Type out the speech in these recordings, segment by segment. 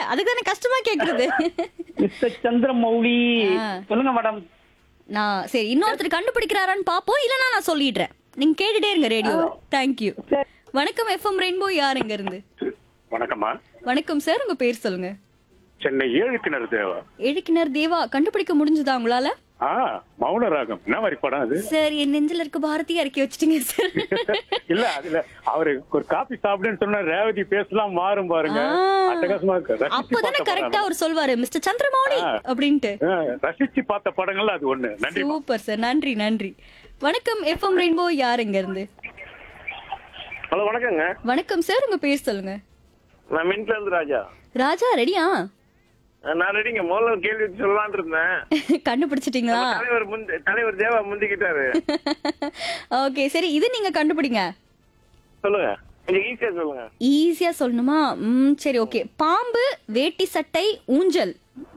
அதுக்கு தானே கஷ்டமா கேக்குறது மிஸ்டர் சந்திரமௌலி ஆ. சொல்லுங்க மேடம் நான் சரி இன்னொருத்தர் கண்டுபிடிக்கிறாரான்னு பாப்போம் இல்லனா நான் சொல்லிடுறேன் நீங்க கேட்டுட்டே இருங்க ரேடியோ தேங்க்யூ வணக்கம் எஃப்எம் ரெயின்போ யார் எங்க இருந்து வணக்கம்மா வணக்கம் சார் உங்க பேர் சொல்லுங்க சென்னை ஏழு கிணறு தேவா எழுக்கினர் தேவா கண்டுபிடிக்க முடிஞ்சதா உங்களால ஆ மௌன ராகம் என்ன மாதிரி படம் அது சார் என் நெஞ்சில இருக்க பாரதியா இறக்கி வச்சிட்டீங்க சார் இல்ல அதுல அவரு ஒரு காபி சாப்பிடுன்னு சொன்னா ரேவதி பேசலாம் மாறும் பாருங்க ஆ. அட்டகாசமா இருக்கு ரசிச்சு அப்பதானே பார்த்த கரெக்டா படம். அவர் சொல்வாரு மிஸ்டர் சந்திரமௌலி ஆ. அப்படின்ட்டு ஆ, ரசிச்சு பார்த்த படங்கள்ல அது ஒண்ணு நன்றி சூப்பர் சார் நன்றி நன்றி வணக்கம் எஃப்எம் ரெயின்போ யார் எங்க இருந்து ஹலோ வணக்கங்க வணக்கம் சார் உங்க பேர் சொல்லுங்க நான் மின்ட்ல இருந்து ராஜா ராஜா ரெடியா நான் ரெடிங்க முதல்ல ஒரு கேள்வி சொல்லலாம்னு இருந்தேன் கண்டுபிடிச்சிட்டீங்களா தலைவர் முந்தி தலைவர் தேவா முந்திக்கிட்டாரு ஓகே சரி இது நீங்க கண்டுபிடிங்க சொல்லுங்க கொஞ்சம் ஈஸியா சொல்லுங்க ஈஸியா சொல்லணுமா ம் சரி ஓகே பாம்பு வேட்டி சட்டை ஊஞ்சல்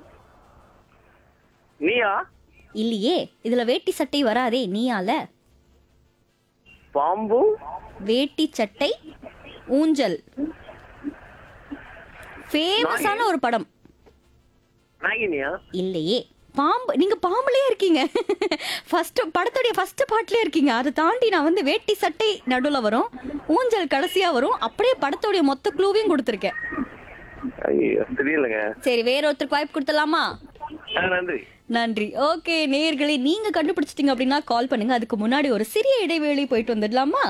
நீயா இல்லையே இதுல வேட்டி சட்டை வராதே நீயால பாம்பு வேட்டி சட்டை ஊஞ்சல் ஃபேமஸான ஒரு படம் நாகினியா இல்லையே பாம்பு நீங்க பாம்புலயே இருக்கீங்க ஃபர்ஸ்ட் படத்துடைய ஃபர்ஸ்ட் பார்ட்லயே இருக்கீங்க அதை தாண்டி நான் வந்து வேட்டி சட்டை நடுவுல வரும் ஊஞ்சல் கடைசியா வரும் அப்படியே படத்துடைய மொத்த க்ளூவையும் கொடுத்துருக்கேன் ஐயோ தெரியலங்க சரி வேற ஒருத்தருக்கு வாய்ப்பு கொடுத்துடலாமா ஆ, நன்றி நன்றி ஓகே நேயர்களே நீங்க கண்டுபிடிச்சிட்டீங்க அப்படின்னா கால் பண்ணுங்க அதுக்கு முன்னாடி ஒரு சிறிய இடைவேளை போயிட்டு வந்துடலாமா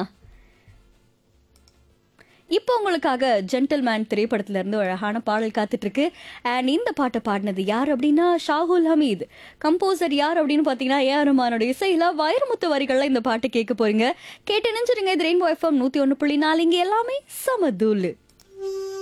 இப்போ உங்களுக்காக ஜென்டில்மேன் திரைப்படத்துல இருந்து ஒரு அழகான பாடல் காத்துட்டு இருக்கு அண்ட் இந்த பாட்டை பாடினது யார் அப்படின்னா ஷாகுல் ஹமீத் கம்போசர் யார் அப்படின்னு பாத்தீங்கன்னா ஏ ஆர் ரஹ்மானோட இசையில வைரமுத்து வரிகள்ல இந்த பாட்டு கேட்க போறீங்க கேட்டு நினைச்சிருங்க இது ரெயின்போ எஃப்எம் நூத்தி ஒண்ணு புள்ளி நாலு இங்க எல்லாமே சமதூலு